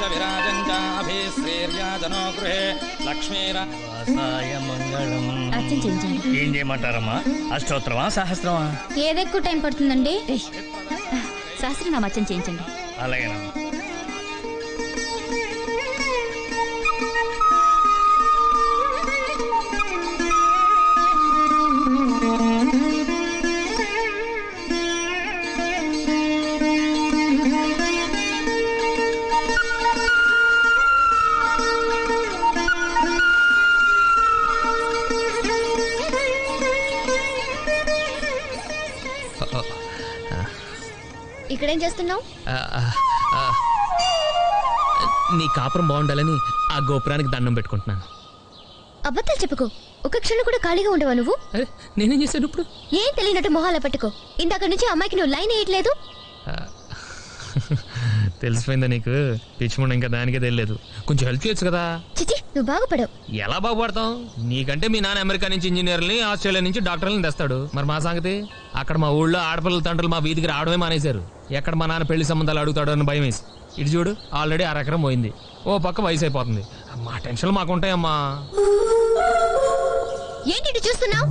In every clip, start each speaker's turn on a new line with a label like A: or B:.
A: విరాజం చాభిశ్రీర్యాజనో గృహే లక్ష్మీర
B: వాసాయ మంగళం
C: అర్చన చేయించండి
B: ఏం చేయమంటారమ్మా అష్టోత్తరమా సహస్రమా
C: ఏది ఎక్కువ టైం పడుతుందండి శాస్త్రనామ అర్చన చేయించండి
B: అలాగేనమ్మా
C: ఇక్కడేం చేస్తున్నావు
D: ఆ, ఆ, ఆ. నీ కాపురం బాగుండాలని ఆ గోపురానికి దండం పెట్టుకుంటున్నాను
C: అబద్ధాలు చెప్పుకో ఒక క్షణం కూడా ఖాళీగా ఉండవా నువ్వు
D: అరే నేనేం చేశాను ఇప్పుడు
C: ఏం తెలియనట్టు మొహాల పెట్టుకో ఇందాక నుంచి అమ్మాయికి నువ్వు లైన్ వేయట్లేదు
D: ఆ, తెలిసిపోయిందా నీకు పిచ్చిముండ ఇంకా దానికే తెలియలేదు కొంచెం హెల్ప్ చేయొచ్చు కదా
C: చిచి నువ్వు బాగుపడవు
D: ఎలా బాగుపడతాం నీకంటే మీ నాన్న అమెరికా నుంచి ఇంజనీర్ని ఆస్ట్రేలియా నుంచి డాక్టర్లని తెస్తాడు మరి మా సంగతి అక్కడ మా ఊళ్ళో ఆడపిల్లల తండ్రులు మా వీధికి రావడమే మానేశారు ఎక్కడ మా నాన్న పెళ్లి సంబంధాలు అడుగుతాడో అని భయం వేసి ఇటు చూడు ఆల్రెడీ అరెకరం పోయింది ఓ పక్క వయసు అయిపోతుంది మా టెన్షన్లు మాకుంటాయమ్మా
C: ఏంటి ఇటు చూస్తున్నావు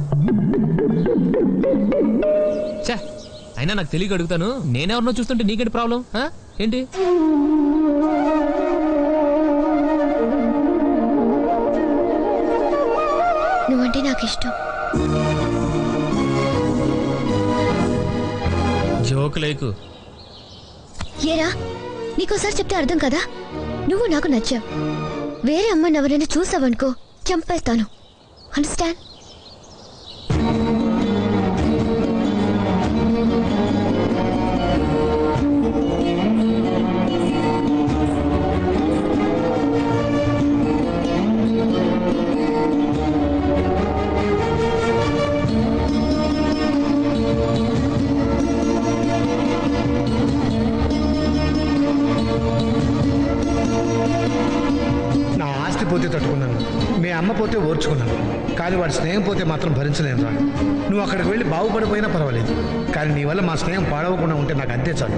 D: ఛే అయినా నాకు తెలియక అడుగుతాను నేనెవరినో చూస్తుంటే నీకేంటి ప్రాబ్లం ఆ? ఏంటి
C: నువ్వంటే నాకు ఇష్టం
D: జోక్ లేకు
C: ఏరా నీకోసారి చెప్తే అర్థం కదా నువ్వు నాకు నచ్చావు వేరే అమ్మని ఎవరైనా చూసావనుకో చంపేస్తాను అండర్స్టాండ్
E: నా ఆస్తి పోతే తట్టుకున్నాను మీ అమ్మ పోతే ఓర్చుకున్నాను కానీ వాడి స్నేహం పోతే మాత్రం భరించలేను రా నువ్వు అక్కడికి వెళ్ళి బాగుపడిపోయినా పర్వాలేదు కానీ నీ వల్ల మా స్నేహం పాడవకుండా ఉంటే నాకు అంతే చాలు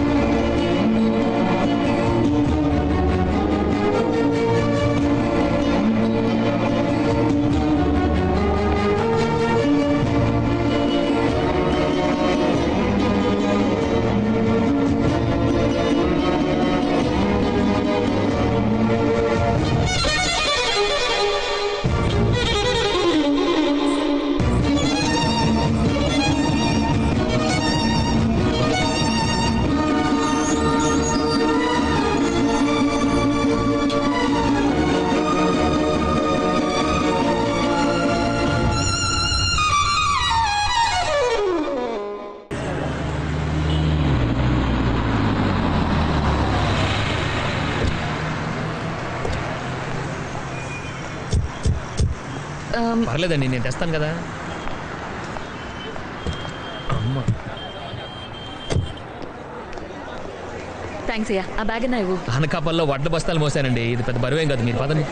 D: పర్లేదండి నేను తెస్తాను కదా అమ్మ
F: థ్యాంక్స్ అయ్యా ఆ బ్యాగ్ నా ఇవ్వు
D: అనకాపల్లో వడ్ల బస్తాలు మోసానండి ఇది పెద్ద బరువేం కాదు మీరు పదండి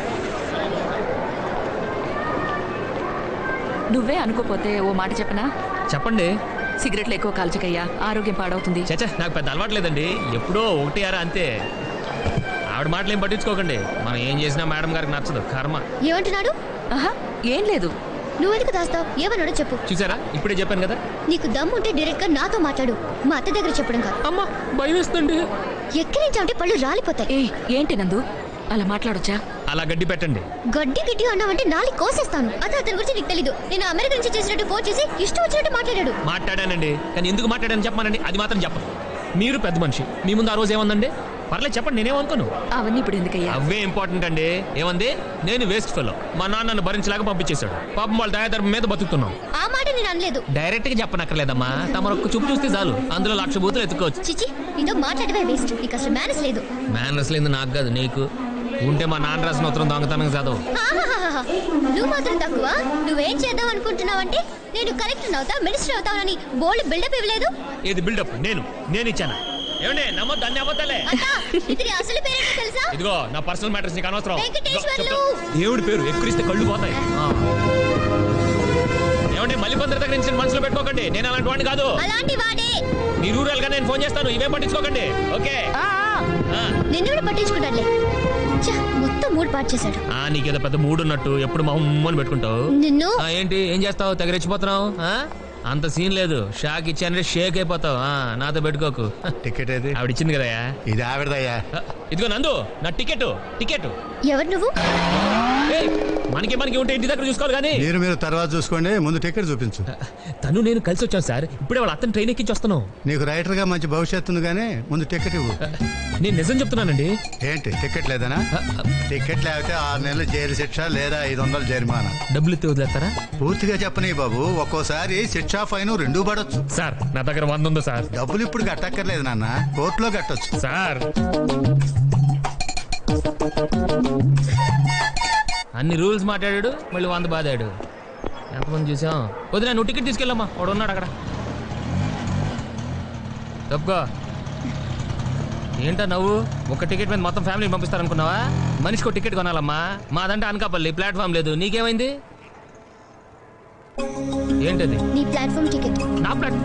F: నువ్వే అనుకోపోతే ఓ మాట చెప్పనా
D: చెప్పండి
F: సిగరెట్లు ఎక్కువ కాల్చకయ్యా ఆరోగ్యం పాడవుతుంది
D: చచ్చా నాకు పెద్ద అలవాట్లేదండి ఎప్పుడో ఒకటి ఆరా అంతే ఆవిడ మాటలు ఏం పట్టించుకోకండి మనం ఏం చేసినా మేడం గారికి నచ్చదు కర్మ
C: ఏమంటున్నాడు
F: ఆహా ఏం లేదు
C: నువ్వెందుకు దాస్తావు ఏమన్నాడో చెప్పు
D: చూసారా ఇప్పుడే చెప్పాను కదా
C: నీకు దమ్ముంటే డైరెక్ట్ గా నాతో మాట్లాడు మా అత్త దగ్గర చెప్పడం కాదు
D: అమ్మ భయం వేస్తుంది
C: ఎక్కిరించాలంటే పళ్ళు రాలిపోతాయి
F: ఏ ఏంటి నందు అలా మాట్లాడొచ్చా
D: అలా గడ్డి పెట్టండి
C: గడ్డి గిడ్డి అన్నావంటే నాలి కోసేస్తాను అదే అతని గురించి నీకు తెలీదు నేను అమెరికా నుంచి చేసినట్టు ఫోన్ చేసి ఇష్టం వచ్చినట్టు మాట్లాడాడు
D: మాట్లాడానండి కానీ ఎందుకు మాట్లాడాను చెప్పమానండి అది మాత్రం చెప్పను మీరు పెద్ద మనిషి మీ ముందు ఆ రోజు ఏమందండి పర్లేదు చెప్పండి నేనేమనుకోను
F: అవన్నీ ఇప్పుడు ఎందుకయ్యా
D: అవే ఇంపార్టెంట్ అండి ఏమంది నేను వేస్ట్ ఫెలో మా నాన్న నన్ను భరించలేక పంపించేశాడు పాపం వాళ్ళ దయాధర్మం మీద బతుకుతున్నాం
C: ఆ మాట నేను అనలేదు
D: డైరెక్ట్ గా చెప్పనక్కర్లేదమ్మా తమరు ఒక్క చూపు చూస్తే చాలు అందులో లక్ష బూతులు ఎత్తుకోవచ్చు
C: చిచి నీతో మాట్లాడవే వేస్ట్ నీకు అసలు మేనస్ లేదు
D: మేనర్స్ లేదు నాకు కాదు నీకు ఉంటే మా నాన్న రాసిన ఉత్తరం దొంగతనం చదవు
C: ఆహాహాహా. నువ్వు మాత్రం తక్కువ నువ్వేం చేద్దాం అనుకుంటున్నావంటే నేను కలెక్టర్ అవుతా మినిస్టర్ అవుతావని బోల్డ్ బిల్డప్ ఇవ్వలేదు
D: ఏది బిల్డప్ నేను నేను ఇచ్చానా ఏమండి నమ్మొద్దు అన్ని అబద్ధాలే
C: అత్తా ఇతని అసలు పేరేంటో తెలుసా
D: ఇదిగో నా పర్సనల్ మ్యాటర్స్ నీకు అనవసరం ఇదిగో,
C: వెంకటేశ్వర్లు.
D: చెప్తా. దేవుడి పేరు ఎక్కడిస్తే కళ్ళు పోతాయి ఆ. ఏమండి ఏమంటే మల్లిపందిరి దగ్గర ఇన్సిడెంట్ మనసులో పెట్టుకోకండి నేను అలాంటి వాడిని కాదు
C: అలాంటి వాడే
D: మీ రూరల్ గా నేను ఫోన్ చేస్తాను ఇవే పట్టించుకోకండి ఓకే
C: ఆ, ఆ,
D: ఆ.
C: నిన్ను కూడా పట్టించుకుంటాడులే ఛ, మొత్తం మూడు పాటు చేశాడు
D: ఆ నీకేదో పెద్ద మూడు ఉన్నట్టు ఎప్పుడు మా ఉమ్మని పెట్టుకుంటావు
C: నిన్ను
D: ఆ, ఏంటి ఏం చేస్తావు తెగరెచ్చిపోతున్నావు ఆ? అంత సీన్ లేదు షాక్ ఇచ్చానంటే షేక్ అయిపోతావు ఆ, నాతో పెట్టుకోకు
G: టికెట్ ఏది
D: ఆవిడ ఇచ్చింది కదయా
G: ఇది ఆవిడదయ్యా
D: ఆ, ఇదిగో నందు నా టికెట్ టికెట్
C: ఎవరు నువ్వు
D: ఏయ్, మనకి మనకి ఉంటే ఇంటి దగ్గర చూసుకోవాలి కానీ
G: మీరు మీరు తర్వాత చూసుకోండి ముందు టికెట్ చూపించు
D: తను నేను కలిసి వచ్చాను సార్ ఇప్పుడే వాళ్ళ అతను ట్రైన్ ఎక్కించి వస్తున్నాం
G: నీకు రైటర్ గా మంచి భవిష్యత్తు ఉంది కానీ ముందు టికెట్ ఇవ్వు
D: నేను నిజం చెప్తున్నానండి
G: ఏంటి టికెట్ లేదనా టికెట్ లేకపోతే ఆరు నెలలు జైలు శిక్ష లేదా ఐదు వందలు జరిమానా
D: డబ్బులు ఇస్తే వదిలేస్తారా
G: పూర్తిగా చెప్పని బాబు ఒక్కోసారి శిక్ష ఫైన్ రెండూ పడొచ్చు
D: సార్ నా దగ్గర వంద ఉందో సార్
G: డబ్బులు ఇప్పుడు కట్టక్కర్లేదు నాన్న కోర్టులో కట్టొచ్చు
D: సార్ అన్ని రూల్స్ మాట్లాడాడు మళ్ళీ వంద బాదాడు ఎంతమంది చూసాం వదిన నువ్వు టికెట్ తీసుకెళ్ళమ్మా వాడు ఉన్నాడు అక్కడ తప్పుకో ఏంటా నవ్వు ఒక టికెట్ మీద మొత్తం ఫ్యామిలీ పంపిస్తారనుకున్నావా మనిషికి ఒక టికెట్ కొనాలమ్మా మాదంటే అనకాపల్లి ప్లాట్ఫామ్ లేదు నీకేమైంది ఏంటది
C: నీ ప్లాట్ఫామ్ టికెట్
D: నా ప్లాట్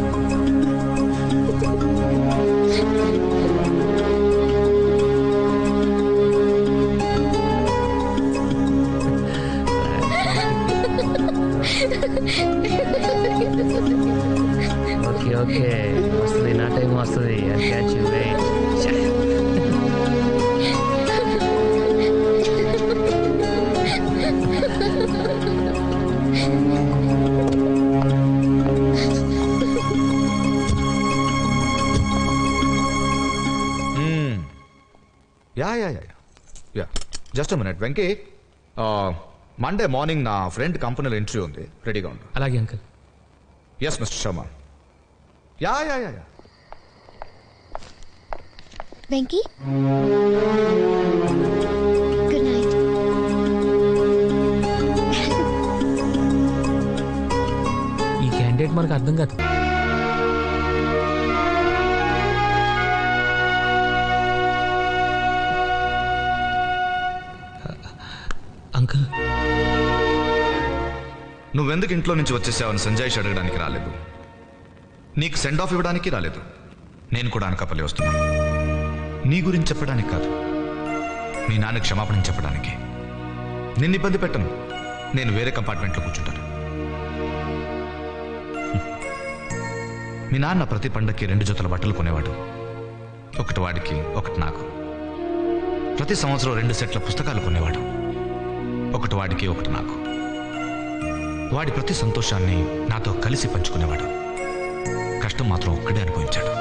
D: ఓకే ఓకే వస్తుంది నా టైం వస్తుంది catch wait
H: ya ya ya ya just minute Venky Monday morning నా ఫ్రెండ్ కంపెనీలో ఇంటర్వ్యూ ఉంది రెడీగా ఉంది
D: అలాగే uncle
H: yes Mister Sharma ya ya ya ya
C: Venky good night
D: ఈ క్యాండిడేట్ మనకు అర్థం కాదు అంకుల్
H: నువ్వెందుకు ఇంట్లో నుంచి వచ్చేసావని సంజయ్ అడగడానికి రాలేదు నీకు సెండ్ ఆఫ్ ఇవ్వడానికి రాలేదు నేను కూడా అనకాపల్లి వస్తున్నాను నీ గురించి చెప్పడానికి కాదు మీ నాన్న క్షమాపణ చెప్పడానికి నిన్ను ఇబ్బంది పెట్టను నేను వేరే కంపార్ట్మెంట్లో కూర్చుంటాను హ్మ్. మీ నాన్న ప్రతి పండక్కి రెండు జతల బట్టలు కొనేవాడు ఒకటి వాడికి ఒకటి నాకు ప్రతి సంవత్సరం రెండు సెట్ల పుస్తకాలు కొనేవాడు ఒకటి వాడికి ఒకటి నాకు వాడి ప్రతి సంతోషాన్ని నాతో కలిసి పంచుకునేవాడు కష్టం మాత్రం ఒక్కడే అనుభవించాడు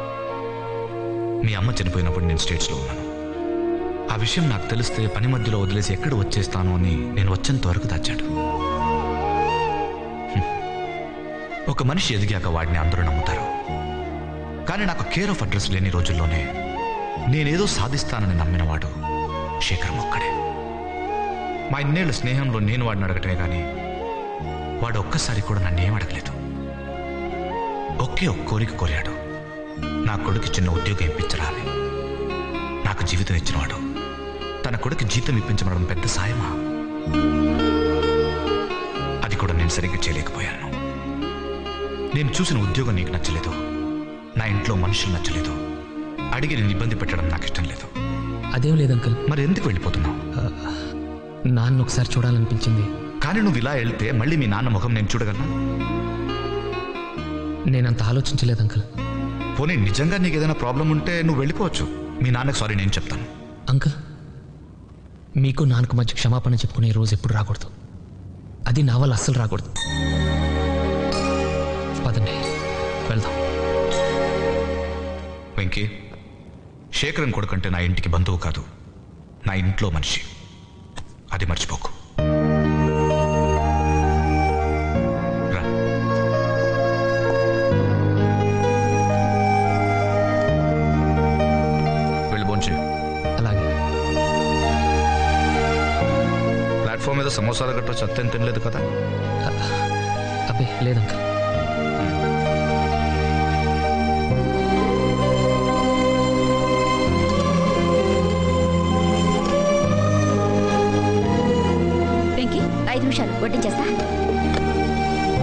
H: మీ అమ్మ చనిపోయినప్పుడు నేను స్టేట్స్లో ఉన్నాను ఆ విషయం నాకు తెలిస్తే పని మధ్యలో వదిలేసి ఎక్కడ వచ్చేస్తాను అని నేను వచ్చేంత వరకు దాచాడు హ్మ్. ఒక మనిషి ఎదిగాక వాడిని అందరూ నమ్ముతారు కానీ నాకు కేర్ ఆఫ్ అడ్రస్ లేని రోజుల్లోనే నేనేదో సాధిస్తానని నమ్మినవాడు శేఖరం ఒక్కడే మా ఇన్నేళ్ల స్నేహంలో నేను వాడిని అడగటమే కానీ వాడు ఒక్కసారి కూడా నన్ను ఏం అడగలేదు ఒకే ఒక్క కోరిక కోరాడు నా కొడుకు చిన్న ఉద్యోగం ఇప్పించరా అని నాకు జీవితం ఇచ్చినవాడు తన కొడుకు జీతం ఇప్పించమడం పెద్ద సాయమా అది కూడా నేను సరిగ్గా చేయలేకపోయాను నేను చూసిన ఉద్యోగం నీకు నచ్చలేదు నా ఇంట్లో మనుషులు నచ్చలేదు అడిగి నేను ఇబ్బంది పెట్టడం నాకు ఇష్టం లేదు
D: అదేం లేదు అంకుల్
H: మరి ఎందుకు వెళ్ళిపోతున్నావు
D: నాన్న ఒకసారి చూడాలనిపించింది
H: కానీ నువ్వు ఇలా వెళ్తే మళ్ళీ మీ నాన్న ముఖం నేను చూడగలనా
D: నేనంత ఆలోచించలేదు అంకుల్
H: పోనీ నిజంగా నీకు ఏదైనా ప్రాబ్లం ఉంటే నువ్వు వెళ్ళిపోవచ్చు మీ నాన్నకు సారీ నేను చెప్తాను
D: అంకుల్ మీకు నాన్నకు మధ్య క్షమాపణ చెప్పుకునే రోజు ఎప్పుడు రాకూడదు అది నా వల్ల అస్సలు రాకూడదు పదండి వెళ్దాం
H: వెంకీ శేఖరన్ కొడుకంటే నా ఇంటికి బంధువు కాదు నా ఇంట్లో మనిషి అది మర్చిపోకు రా వెళ్ళి భోంచే
D: అలాగే
H: ప్లాట్ఫామ్ మీద సమోసాలు గట్రా చెత్త ఏం తినలేదు కదా
D: అబ్బే లేదు అంకుల్
C: వెంకీ ఐదు నిమిషాలు వడ్డించేస్తా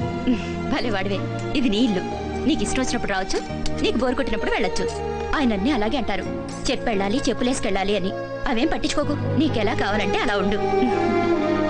I: భలే వాడివే ఇది నీ ఇల్లు నీకు ఇష్టం వచ్చినప్పుడు రావచ్చు నీకు బోరు కొట్టినప్పుడు వెళ్ళొచ్చు ఆయన అన్నీ అలాగే అంటారు చెప్పెళ్ళాలి చెప్పులేసుకెళ్ళాలి అని అవేం పట్టించుకోకు నీకెలా కావాలంటే అలా ఉండు